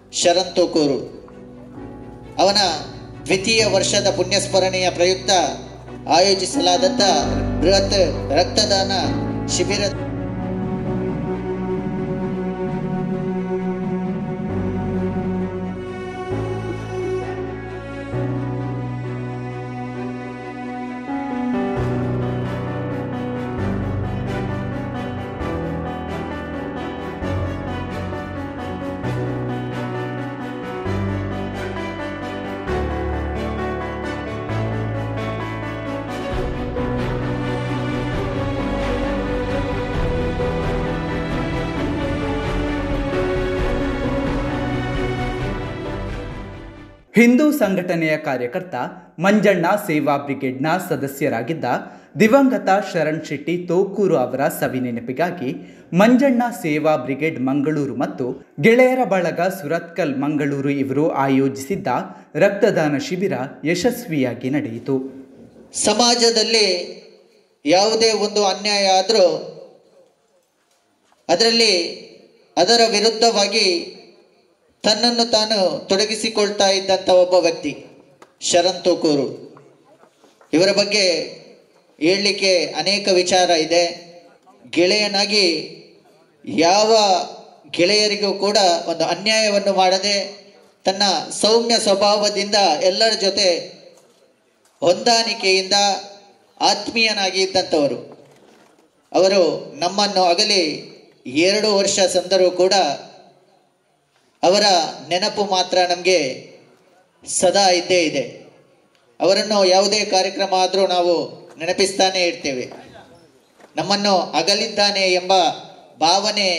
ಶರಣ್ ತೋಕೂರು ಅವನ ದ್ವಿತೀಯ ವರ್ಷದ ಪುಣ್ಯಸ್ಮರಣೆಯ ಪ್ರಯುಕ್ತ ಆಯೋಜಿಸಲಾದಂಥ ಬೃಹತ್ ರಕ್ತದಾನ ಶಿಬಿರ ಹಿಂದೂ ಸಂಘಟನೆಯ ಕಾರ್ಯಕರ್ತ ಮಂಜಣ್ಣ ಸೇವಾ ಬ್ರಿಗೇಡ್ನ ಸದಸ್ಯರಾಗಿದ್ದ ದಿವಂಗತ ಶರಣ್ ಶೆಟ್ಟಿ ತೋಕೂರು ಅವರ ಸವಿನೆನಪಿಗಾಗಿ ಮಂಜಣ್ಣ ಸೇವಾ ಬ್ರಿಗೇಡ್ ಮಂಗಳೂರು ಮತ್ತು ಗೆಳೆಯರ ಬಳಗ ಸುರತ್ಕಲ್ ಮಂಗಳೂರು ಇವರು ಆಯೋಜಿಸಿದ್ದ ರಕ್ತದಾನ ಶಿಬಿರ ಯಶಸ್ವಿಯಾಗಿ ನಡೆಯಿತು ಸಮಾಜದಲ್ಲಿ ಯಾವುದೇ ಒಂದು ಅನ್ಯಾಯ ಆದರೂ ಅದರಲ್ಲಿ ಅದರ ವಿರುದ್ಧವಾಗಿ ತನ್ನನ್ನು ತಾನು ತೊಡಗಿಸಿಕೊಳ್ತಾ ಇದ್ದಂಥ ಒಬ್ಬ ವ್ಯಕ್ತಿ ಶರಣ್ ತೋಕೂರು ಇವರ ಬಗ್ಗೆ ಹೇಳಲಿಕ್ಕೆ ಅನೇಕ ವಿಚಾರ ಇದೆ ಗೆಳೆಯನಾಗಿ ಯಾವ ಗೆಳೆಯರಿಗೂ ಕೂಡ ಒಂದು ಅನ್ಯಾಯವನ್ನು ಮಾಡದೆ ತನ್ನ ಸೌಮ್ಯ ಸ್ವಭಾವದಿಂದ ಎಲ್ಲರ ಜೊತೆ ಹೊಂದಾಣಿಕೆಯಿಂದ ಆತ್ಮೀಯನಾಗಿ ಇದ್ದಂಥವರು ಅವರು ನಮ್ಮನ್ನು ಅಗಲಿ ಎರಡು ವರ್ಷ ಸಂದರೂ ಕೂಡ ಅವರ ನೆನಪು ಮಾತ್ರ ನಮಗೆ ಸದಾ ಇದ್ದೇ ಇದೆ ಅವರನ್ನು ಯಾವುದೇ ಕಾರ್ಯಕ್ರಮ ಆದರೂ ನಾವು ನೆನಪಿಸ್ತಾನೇ ಇರ್ತೇವೆ ನಮ್ಮನ್ನು ಅಗಲಿದ್ದಾನೆ ಎಂಬ ಭಾವನೆ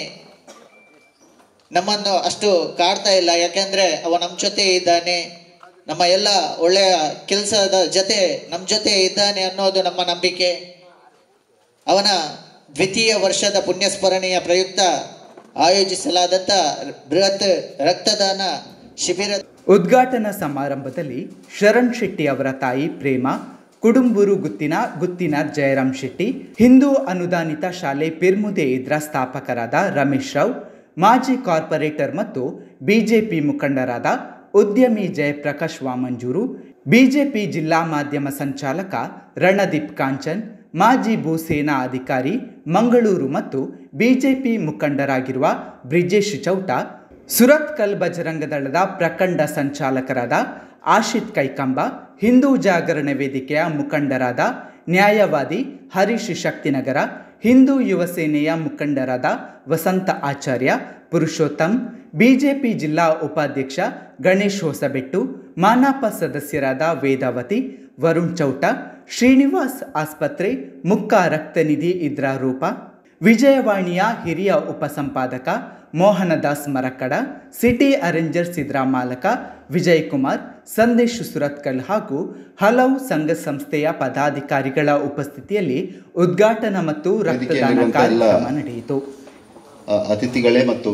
ನಮ್ಮನ್ನು ಅಷ್ಟು ಕಾಡ್ತಾ ಇಲ್ಲ ಯಾಕೆಂದ್ರೆ ಅವ ನಮ್ಮ ಜೊತೆ ಇದ್ದಾನೆ ನಮ್ಮ ಎಲ್ಲ ಒಳ್ಳೆಯ ಕೆಲಸದ ಜೊತೆ ನಮ್ಮ ಜೊತೆ ಇದ್ದಾನೆ ಅನ್ನೋದು ನಮ್ಮ ನಂಬಿಕೆ ಅವನ ದ್ವಿತೀಯ ವರ್ಷದ ಪುಣ್ಯಸ್ಮರಣೆಯ ಪ್ರಯುಕ್ತ ಆಯೋಜಿಸಲಾದಂಥ ಬೃಹತ್ ರಕ್ತದಾನ ಶಿಬಿರ ಉದ್ಘಾಟನಾ ಸಮಾರಂಭದಲ್ಲಿ ಶರಣ್ ಶೆಟ್ಟಿ ಅವರ ತಾಯಿ ಪ್ರೇಮ ಕುಡುಂಬೂರು ಗುತ್ತಿನ ಗುತ್ತಿನ ಜಯರಾಮ್ ಶೆಟ್ಟಿ ಹಿಂದೂ ಅನುದಾನಿತ ಶಾಲೆ ಪಿರ್ಮುದೆ ಇದ್ರ ಸ್ಥಾಪಕರಾದ ರಮೇಶ್ ರಾವ್ ಮಾಜಿ ಕಾರ್ಪೊರೇಟರ್ ಮತ್ತು ಬಿಜೆಪಿ ಮುಖಂಡರಾದ ಉದ್ಯಮಿ ಜಯಪ್ರಕಾಶ್ ವಾಮಂಜೂರು ಬಿಜೆಪಿ ಜಿಲ್ಲಾ ಮಾಧ್ಯಮ ಸಂಚಾಲಕ ರಣದೀಪ್ ಕಾಂಚನ್ ಮಾಜಿ ಭೂಸೇನಾ ಅಧಿಕಾರಿ ಮಂಗಳೂರು ಮತ್ತು ಬಿಜೆಪಿ ಮುಖಂಡರಾಗಿರುವ ಬ್ರಿಜೇಶ್ ಚೌಟ ಸುರತ್ಕಲ್ ಬಜರಂಗ ದಳದ ಪ್ರಖಂಡ ಸಂಚಾಲಕರಾದ ಆಶಿತ್ ಕೈಕಂಬ ಹಿಂದೂ ಜಾಗರಣ ವೇದಿಕೆಯ ಮುಖಂಡರಾದ ನ್ಯಾಯವಾದಿ ಹರೀಶ್ ಶಕ್ತಿನಗರ ಹಿಂದೂ ಯುವ ಸೇನೆಯ ಮುಖಂಡರಾದ ವಸಂತ ಆಚಾರ್ಯ ಪುರುಷೋತ್ತಮ್ ಬಿಜೆಪಿ ಜಿಲ್ಲಾ ಉಪಾಧ್ಯಕ್ಷ ಗಣೇಶ್ ಹೊಸಬೆಟ್ಟು ಮಾನಾಪ ಸದಸ್ಯರಾದ ವೇದಾವತಿ ವರುಣ್ ಚೌಟ ಶ್ರೀನಿವಾಸ್ ಆಸ್ಪತ್ರೆ ಮುಕ್ಕ ರಕ್ತನಿಧಿ ಇದ್ರ ರೂಪ ವಿಜಯವಾಣಿಯ ಹಿರಿಯ ಉಪಸಂಪಾದಕ ಮೋಹನದಾಸ್ ಮರಕಡ ಸಿಟಿ ಅರೇಂಜರ್ಸ್ ಇದರ ಮಾಲಕ ವಿಜಯ್ ಕುಮಾರ್ ಸಂದೇಶ್ ಸುರತ್ಕಲ್ ಹಾಗೂ ಹಲವು ಸಂಘ ಸಂಸ್ಥೆಯ ಪದಾಧಿಕಾರಿಗಳ ಉಪಸ್ಥಿತಿಯಲ್ಲಿ ಉದ್ಘಾಟನಾ ಮತ್ತು ರಕ್ತದಾನ ವೇದಿಕೆಯಲ್ಲಿರುವಂಥ ಎಲ್ಲ ಕಾರ್ಯಕ್ರಮ ನಡೆಯಿತು ಆ, ಅತಿಥಿಗಳೇ ಮತ್ತು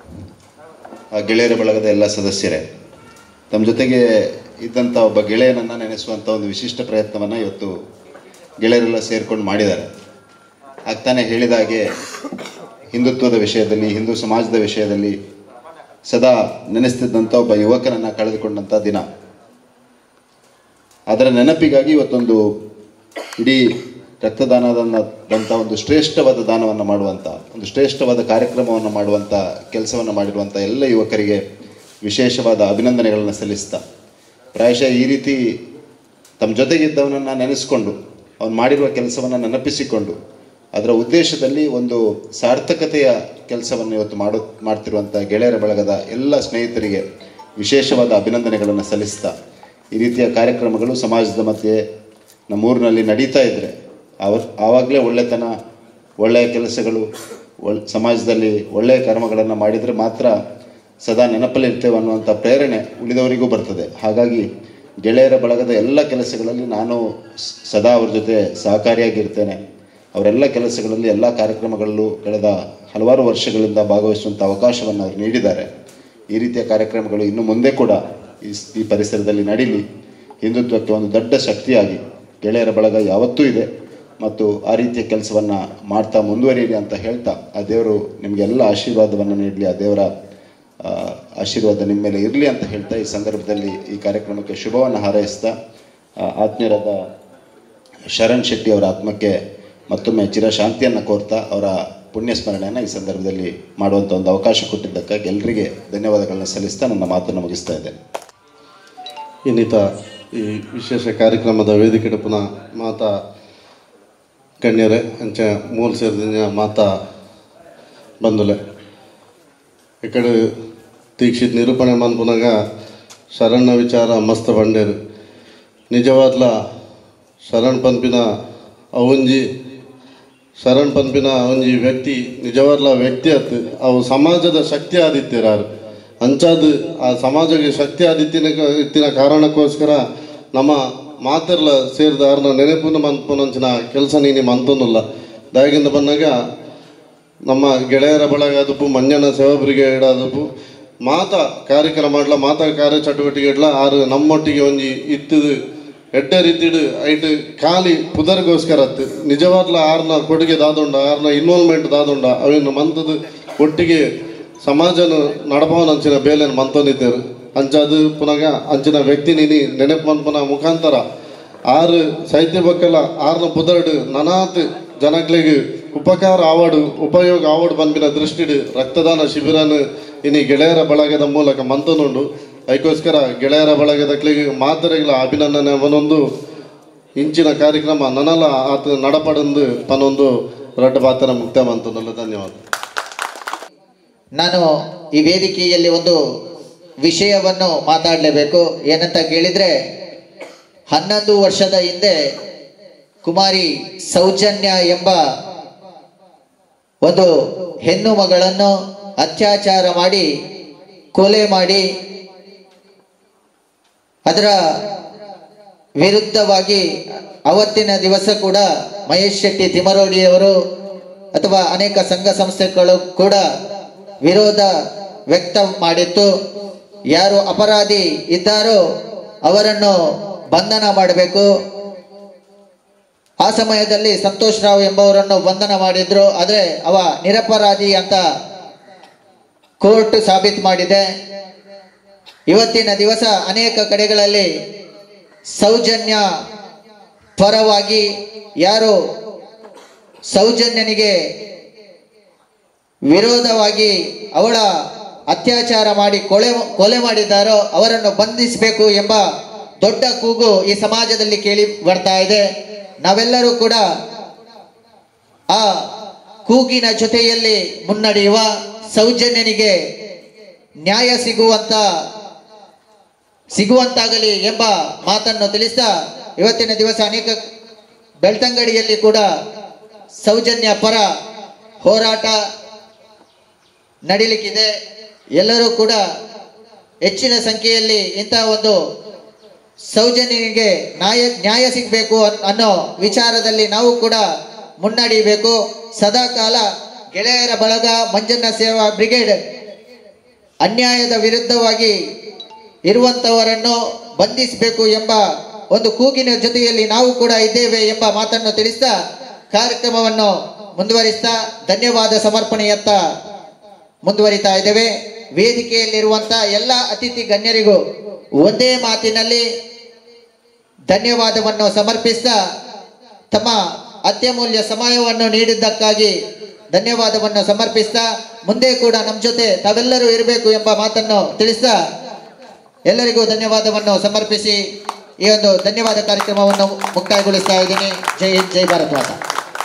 ಆ ಗೆಳೆಯರ ಬಳಗದ ಎಲ್ಲ ಸದಸ್ಯರೇ ತಮ್ಮ ಜೊತೆಗೆ ಇದ್ದಂಥ ಒಬ್ಬ ಗೆಳೆಯನನ್ನು ನೆನೆಸುವಂಥ ಒಂದು ವಿಶಿಷ್ಟ ಪ್ರಯತ್ನವನ್ನು ಇವತ್ತು ಗೆಳೆಯರೆಲ್ಲ ಸೇರ್ಕೊಂಡು ಮಾಡಿದ್ದಾರೆ ಆಗ್ತಾನೆ ಹೇಳಿದ ಹಾಗೆ ಹಿಂದುತ್ವದ ವಿಷಯದಲ್ಲಿ ಹಿಂದೂ ಸಮಾಜದ ವಿಷಯದಲ್ಲಿ ಸದಾ ನೆನೆಸ್ತಿದ್ದಂಥ ಒಬ್ಬ ಯುವಕನನ್ನು ಕಳೆದುಕೊಂಡಂಥ ದಿನ ಅದರ ನೆನಪಿಗಾಗಿ ಇವತ್ತೊಂದು ಇಡೀ ರಕ್ತದಾನದಂಥ ಒಂದು ಶ್ರೇಷ್ಠವಾದ ದಾನವನ್ನು ಮಾಡುವಂಥ ಒಂದು ಶ್ರೇಷ್ಠವಾದ ಕಾರ್ಯಕ್ರಮವನ್ನು ಮಾಡುವಂಥ ಕೆಲಸವನ್ನು ಮಾಡಿರುವಂಥ ಎಲ್ಲ ಯುವಕರಿಗೆ ವಿಶೇಷವಾದ ಅಭಿನಂದನೆಗಳನ್ನು ಸಲ್ಲಿಸ್ತಾ ಪ್ರಾಯಶಃ ಈ ರೀತಿ ತಮ್ಮ ಜೊತೆಗಿದ್ದವನನ್ನು ನೆನೆಸ್ಕೊಂಡು ಅವನು ಮಾಡಿರುವ ಕೆಲಸವನ್ನು ನೆನಪಿಸಿಕೊಂಡು ಅದರ ಉದ್ದೇಶದಲ್ಲಿ ಒಂದು ಸಾರ್ಥಕತೆಯ ಕೆಲಸವನ್ನು ಇವತ್ತು ಮಾಡು ಮಾಡ್ತಿರುವಂಥ ಗೆಳೆಯರ ಬಳಗದ ಎಲ್ಲ ಸ್ನೇಹಿತರಿಗೆ ವಿಶೇಷವಾದ ಅಭಿನಂದನೆಗಳನ್ನು ಸಲ್ಲಿಸ್ತಾ ಈ ರೀತಿಯ ಕಾರ್ಯಕ್ರಮಗಳು ಸಮಾಜದ ಮಧ್ಯೆ ನಮ್ಮೂರಿನಲ್ಲಿ ನಡೀತಾ ಇದ್ದರೆ ಅವ ಆವಾಗಲೇ ಒಳ್ಳೆತನ ಒಳ್ಳೆಯ ಕೆಲಸಗಳು ಒಳ್ ಸಮಾಜದಲ್ಲಿ ಒಳ್ಳೆಯ ಕರ್ಮಗಳನ್ನು ಮಾಡಿದರೆ ಮಾತ್ರ ಸದಾ ನೆನಪಲ್ಲಿರ್ತೇವೆ ಅನ್ನುವಂಥ ಪ್ರೇರಣೆ ಉಳಿದವರಿಗೂ ಬರ್ತದೆ ಹಾಗಾಗಿ ಗೆಳೆಯರ ಬಳಗದ ಎಲ್ಲ ಕೆಲಸಗಳಲ್ಲಿ ನಾನು ಸ್- ಸದಾ ಅವ್ರ ಜೊತೆ ಸಹಕಾರಿಯಾಗಿರ್ತೇನೆ ಅವರೆಲ್ಲ ಕೆಲಸಗಳಲ್ಲಿ ಎಲ್ಲ ಕಾರ್ಯಕ್ರಮಗಳಲ್ಲೂ ಕಳೆದ ಹಲವಾರು ವರ್ಷಗಳಿಂದ ಭಾಗವಹಿಸುವಂಥ ಅವಕಾಶವನ್ನು ಅವರು ನೀಡಿದ್ದಾರೆ ಈ ರೀತಿಯ ಕಾರ್ಯಕ್ರಮಗಳು ಇನ್ನು ಮುಂದೆ ಕೂಡ ಈ ಸ್- ಈ ಪರಿಸರದಲ್ಲಿ ನಡೀಲಿ ಹಿಂದುತ್ವಕ್ಕೆ ಒಂದು ದೊಡ್ಡ ಶಕ್ತಿಯಾಗಿ ಗೆಳೆಯರ ಬಳಗ ಯಾವತ್ತೂ ಇದೆ ಮತ್ತು ಆ ರೀತಿಯ ಕೆಲಸವನ್ನು ಮಾಡ್ತಾ ಮುಂದುವರಿಯಿರಿ ಅಂತ ಹೇಳ್ತಾ ಆ ದೇವರು ನಿಮಗೆಲ್ಲ ಆಶೀರ್ವಾದವನ್ನು ನೀಡಲಿ ಆ ದೇವರ ಆ, ಆಶೀರ್ವಾದ ನಿಮ್ಮ ಮೇಲೆ ಇರಲಿ ಅಂತ ಹೇಳ್ತಾ ಈ ಸಂದರ್ಭದಲ್ಲಿ ಈ ಕಾರ್ಯಕ್ರಮಕ್ಕೆ ಶುಭವನ್ನು ಹಾರೈಸ್ತಾ ಆ, ಆತ್ಮೀಯರಾದ ಶರಣ್ ಶೆಟ್ಟಿ ಅವರ ಆತ್ಮಕ್ಕೆ ಮತ್ತೊಮ್ಮೆ ಚಿರಶಾಂತಿಯನ್ನು ಕೋರ್ತಾ ಅವರ ಪುಣ್ಯ ಸ್ಮರಣೆಯನ್ನು ಈ ಸಂದರ್ಭದಲ್ಲಿ ಮಾಡುವಂಥ ಒಂದು ಅವಕಾಶ ಕೊಟ್ಟಿದ್ದಕ್ಕಾಗಿ ಎಲ್ಲರಿಗೆ ಧನ್ಯವಾದಗಳನ್ನ ಸಲ್ಲಿಸ್ತಾ ನನ್ನ ಮಾತನ್ನು ಮುಗಿಸ್ತಾ ಇದ್ದೇನೆ ಇನ್ನಿತ ಈ ವಿಶೇಷ ಕಾರ್ಯಕ್ರಮದ ವೇದಿಕೆ ಪುನಃ ಮಾತಾ ಗಣ್ಯರೇ ಅಂಚ ಮೂಲ ಸೇರಿದ ಮಾತಾ ಬಂದುಲೆ ಇಕಡೆ ದೀಕ್ಷಿತ್ ನಿರೂಪಣೆ ಮನ್ಪುನಾಗ ಶರಣ್ಣ ವಿಚಾರ ಮಸ್ತ್ ಬಂಡೇರು ನಿಜವಾದ್ಲ ಶರಣ್ ಪನ್ಪಿನ ಅವಂಜಿ ಶರಣ್ ಪನ್ಪಿನ ಒಂಜಿ ವ್ಯಕ್ತಿ ನಿಜವಾದ್ಲ ವ್ಯಕ್ತಿ ಆತ್ ಅವು ಸಮಾಜದ ಶಕ್ತಿ ಆದಿತ್ಯರಾರು ಅಂಚಾದ್ ಆ ಸಮಾಜಕ್ಕೆ ಶಕ್ತಿ ಆದಿತ್ಯನ ಇತ್ತಿನ ಕಾರಣಕ್ಕೋಸ್ಕರ ನಮ್ಮ ಮಾತೆರ್ಲ ಸೇರಿದ ಅವ್ರನ್ನ ನೆನಪುನ ಮನ್ಪುನಂಚಿನ ಕೆಲಸ ನೀನು ಮಂತೊಂದಿಲ್ಲ ದಾಗಿಂದ ಬಂದಾಗ ನಮ್ಮ ಗೆಳೆಯರ ಬಳಗ ಅದಪ್ಪು ಮಂಜನ ಸೇವಾ ಬ್ರಿಗೇಡ್ ಅದಪ್ಪು ಮಾತ ಕಾರ್ಯಕ್ರಮ ಮಾಡ್ಲ ಮಾತ ಕಾರ್ಯ ಚಟುವಟಿಕೆಡ್ಲ ಆರು ನಮ್ಮೊಟ್ಟಿಗೆ ಒಂಜಿ ಇತ್ತದು ಎಡ್ಡ ರೀತಿಡ್ ಐಟ್ ಖಾಲಿ ಪುದರ್ಗೋಸ್ಕರ ಅತ್ತು ನಿಜವಾದ್ಲ ಆರ್ನ ಕೊಡುಗೆ ದಾದೊಂಡ ಆರ್ನ ಇನ್ವಾಲ್ವ್ಮೆಂಟ್ ದಾದೊಂಡ ಅವಿನ ಮಂತದ ಒಟ್ಟಿಗೆ ಸಮಾಜನ ನಡಪವನ ಅಂಚಿನ ಬೇಲೆನ ಮಂತೊಂದಿದ್ದೇರು ಅಂಚದು ಪುನಗ ಅಂಚಿನ ವ್ಯಕ್ತಿ ನೀನಿ ನೆನಪು ಮನ್ಪನ ಮುಖಾಂತರ ಆರು ಸಾಹಿತ್ಯ ಬಕ್ಕಲ ಆರ್ನ ಪುದರ್ಡ್ ನನಾತ್ ಜನಗಳಿಗೆ ಉಪಕಾರ ಆವಡು ಉಪಯೋಗ ಆವಡು ಬಂದಿನ ದೃಷ್ಟಿಡು ರಕ್ತದಾನ ಶಿಬಿರನು ಇನಿ ಗೆಳೆಯರ ಬಳಗದ ಮೂಲಕ ಮಂತನುಂಡು ಅದಕ್ಕೋಸ್ಕರ ಗೆಳೆಯರ ಬಳಗದಕ್ಲಿಗೆ ಮಾತರೆಗಳ ಅಭಿನಂದನೆ ಅವನೊಂದು ಇಂಚಿನ ಕಾರ್ಯಕ್ರಮ ನನಲ ಆತ ನಡಪಡಂದು ತನ್ನೊಂದು ರಡ್ಡ ಪಾತ್ರ ಮುಕ್ತ ಮಂತನಲ್ಲ ಧನ್ಯವಾದ ನಾನು ಈ ವೇದಿಕೆಯಲ್ಲಿ ಒಂದು ವಿಷಯವನ್ನು ಮಾತಾಡಲೇಬೇಕು ಏನಂತ ಕೇಳಿದರೆ ಹನ್ನೊಂದು ವರ್ಷದ ಹಿಂದೆ ಕುಮಾರಿ ಸೌಜನ್ಯ ಎಂಬ ಒಂದು ಹೆಣ್ಣು ಮಗಳನ್ನು ಅತ್ಯಾಚಾರ ಮಾಡಿ ಕೊಲೆ ಮಾಡಿ ಅದರ ವಿರುದ್ಧವಾಗಿ ಅವತ್ತಿನ ದಿವಸ ಕೂಡ ಮಹೇಶ್ ಶೆಟ್ಟಿ ತಿಮರೋಡಿಯವರು ಅಥವಾ ಅನೇಕ ಸಂಘ ಸಂಸ್ಥೆಗಳು ಕೂಡ ವಿರೋಧ ವ್ಯಕ್ತ ಮಾಡಿತ್ತು ಯಾರು ಅಪರಾಧಿ ಇದ್ದಾರೋ ಅವರನ್ನು ಬಂಧನ ಮಾಡಬೇಕು ಆ ಸಮಯದಲ್ಲಿ ಸಂತೋಷ್ ರಾವ್ ಎಂಬವರನ್ನು ಬಂಧನ ಮಾಡಿದ್ರು ಆದರೆ ಅವ ನಿರಪರಾಧಿ ಅಂತ ಕೋರ್ಟ್ ಸಾಬೀತು ಮಾಡಿದೆ ಇವತ್ತಿನ ದಿವಸ ಅನೇಕ ಕಡೆಗಳಲ್ಲಿ ಸೌಜನ್ಯ ಪರವಾಗಿ ಯಾರು ಸೌಜನ್ಯನಿಗೆ ವಿರೋಧವಾಗಿ ಅವಳ ಅತ್ಯಾಚಾರ ಮಾಡಿ ಕೊಲೆ ಕೊಲೆ ಮಾಡಿದ್ದಾರೋ ಅವರನ್ನು ಬಂಧಿಸಬೇಕು ಎಂಬ ದೊಡ್ಡ ಕೂಗು ಈ ಸಮಾಜದಲ್ಲಿ ಕೇಳಿ ಬರ್ತಾ ಇದೆ ನಾವೆಲ್ಲರೂ ಕೂಡ ಆ ಕೂಗಿನ ಜೊತೆಯಲ್ಲಿ ಮುನ್ನಡೆಯುವ ಸೌಜನ್ಯನಿಗೆ ನ್ಯಾಯ ಸಿಗುವಂತ ಸಿಗುವಂತಾಗಲಿ ಎಂಬ ಮಾತನ್ನು ತಿಳಿಸ್ತಾ ಇವತ್ತಿನ ದಿವಸ ಅನೇಕ ಬೆಳ್ತಂಗಡಿಯಲ್ಲಿ ಕೂಡ ಸೌಜನ್ಯ ಪರ ಹೋರಾಟ ನಡೀಲಿಕ್ಕಿದೆ ಎಲ್ಲರೂ ಕೂಡ ಹೆಚ್ಚಿನ ಸಂಖ್ಯೆಯಲ್ಲಿ ಇಂತಹ ಒಂದು ಸೌಜನ್ಯನಿಗೆ ನ್ಯಾಯ ನ್ಯಾಯ ಸಿಗಬೇಕು ಅನ್ನೋ ವಿಚಾರದಲ್ಲಿ ನಾವು ಕೂಡ ಮುನ್ನಡೆಯಬೇಕು ಸದಾ ಕಾಲ ಗೆಳೆಯರ ಬಳಗ ಮಂಜನ್ನ ಸೇವಾ ಬ್ರಿಗೇಡ್ ಅನ್ಯಾಯದ ವಿರುದ್ಧವಾಗಿ ಇರುವಂತವರನ್ನು ಬಂಧಿಸಬೇಕು ಎಂಬ ಒಂದು ಕೂಗಿನ ಜೊತೆಯಲ್ಲಿ ನಾವು ಕೂಡ ಇದ್ದೇವೆ ಎಂಬ ಮಾತನ್ನು ತಿಳಿಸ್ತಾ ಕಾರ್ಯಕ್ರಮವನ್ನು ಮುಂದುವರಿಸ್ತಾ ಧನ್ಯವಾದ ಸಮರ್ಪಣೆಯತ್ತ ಮುಂದುವರಿತಾ ಇದ್ದೇವೆ ವೇದಿಕೆಯಲ್ಲಿರುವಂತ ಎಲ್ಲ ಅತಿಥಿ ಗಣ್ಯರಿಗೂ ಒಂದೇ ಮಾತಿನಲ್ಲಿ ಧನ್ಯವಾದವನ್ನು ಸಮರ್ಪಿಸ್ತಾ ತಮ್ಮ ಅತ್ಯಮೂಲ್ಯ ಸಮಯವನ್ನು ನೀಡಿದ್ದಕ್ಕಾಗಿ ಧನ್ಯವಾದವನ್ನು ಸಮರ್ಪಿಸ್ತಾ ಮುಂದೆ ಕೂಡ ನಮ್ಮ ಜೊತೆ ತಾವೆಲ್ಲರೂ ಇರಬೇಕು ಎಂಬ ಮಾತನ್ನು ತಿಳಿಸ್ತಾ ಎಲ್ಲರಿಗೂ ಧನ್ಯವಾದವನ್ನು ಸಮರ್ಪಿಸಿ ಈ ಒಂದು ಧನ್ಯವಾದ ಕಾರ್ಯಕ್ರಮವನ್ನು ಮುಕ್ತಾಯಗೊಳಿಸ್ತಾ ಇದ್ದೀನಿ ಜೈ ಹಿಂದ್ ಜೈ ಭಾರತ್ ಮಾತಾ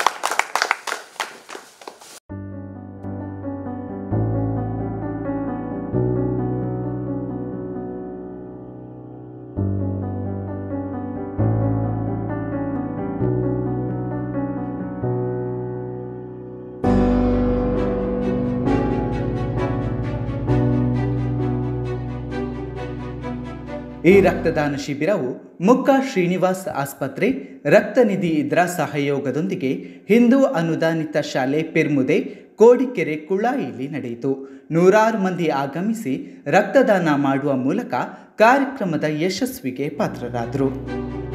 ಈ ರಕ್ತದಾನ ಶಿಬಿರವು ಮುಕ್ಕ ಶ್ರೀನಿವಾಸ್ ಆಸ್ಪತ್ರೆ ರಕ್ತನಿಧಿ ಇದರ ಸಹಯೋಗದೊಂದಿಗೆ ಹಿಂದೂ ಅನುದಾನಿತ ಶಾಲೆ ಪೆರ್ಮುದೆ ಕೋಡಿಕೆರೆ ಕುಳಾಯಿಲಿ ನಡೆಯಿತು ನೂರಾರು ಮಂದಿ ಆಗಮಿಸಿ ರಕ್ತದಾನ ಮಾಡುವ ಮೂಲಕ ಕಾರ್ಯಕ್ರಮದ ಯಶಸ್ವಿಗೆ ಪಾತ್ರರಾದರು